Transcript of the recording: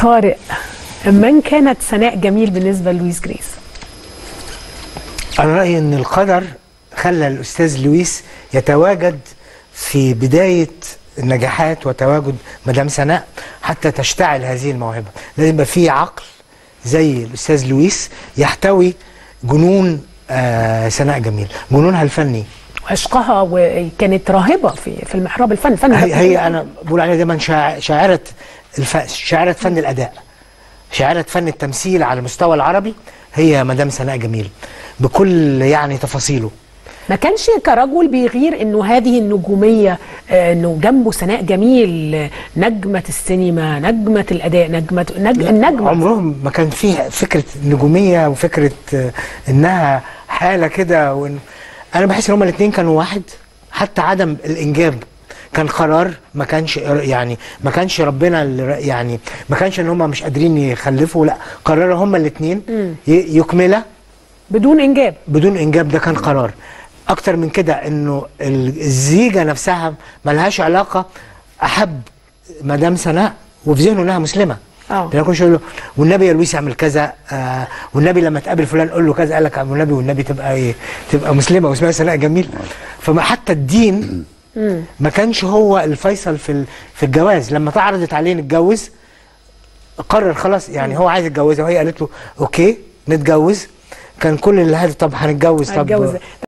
طارق من كانت سناء جميل بالنسبه للويس جريس انا رايي ان القدر خلى الاستاذ لويس يتواجد في بدايه النجاحات وتواجد مدام سناء حتى تشتعل هذه الموهبه لازم يبقى في عقل زي الاستاذ لويس يحتوي جنون آه سناء جميل جنونها الفني وعشقها وكانت راهبه في في المحراب الفني فن هي, هي انا بقول عليها دايما شاع- شاعره الف... شاعره فن الاداء شاعره فن التمثيل على المستوى العربي هي مدام سناء جميل بكل يعني تفاصيله ما كانش كرجل بيغير انه هذه النجوميه آه، انه جنبه سناء جميل آه، نجمه السينما نجمه الاداء نجمه نج... النجمه عمرهم ما كان فيه فكره نجوميه وفكره آه، انها حاله كده وإن انا بحس ان هما الاثنين كانوا واحد حتى عدم الانجاب كان قرار ما كانش يعني ما كانش ربنا اللي- يعني ما كانش ان هما مش قادرين يخلفوا لا قرروا هما الاثنين يكمله بدون انجاب بدون انجاب ده كان قرار اكتر من كده انه ال- الزيجه نفسها ملهاش علاقه احب مدام سناء وفي ذهنه انها مسلمه اه لان كل شويه يقول له والنبي يا لويس اعمل كذا آه والنبي لما تقابل فلان قول له كذا قال لك والنبي والنبي تبقى ايه تبقى مسلمه واسمها سناء جميل فما حتى الدين ما كانش هو الفيصل في ال- في الجواز لما اتعرضت عليه نتجوز قرر خلاص يعني هو عايز يتجوزها وهي قالت له اوكي نتجوز كان كل اللي هذا طب هنتجوز طب هتجوز